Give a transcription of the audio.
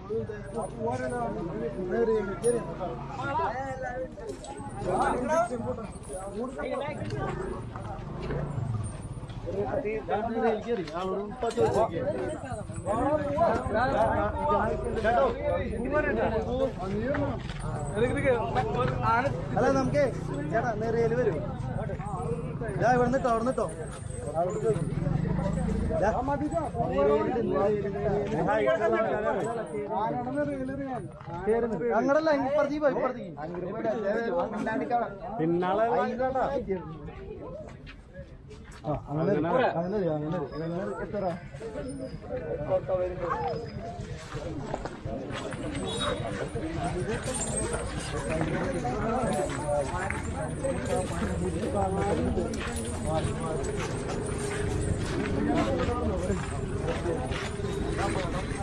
അല്ല നമുക്ക് ചേട്ടാ നേറിയല് വരും ഞാൻ ഇവിടെ നിട്ടോ അവിടെ നിട്ടോ അങ്ങടല്ല ഇപ്പുറത്തേക്ക് പോ ഇപ്പുറത്തേക്ക് പിന്നാലെ ആ, അങ്ങനെ അങ്ങനെ ഒരു, അങ്ങനെ ഒരു, അങ്ങനെ ഒരു. എത്ര ആ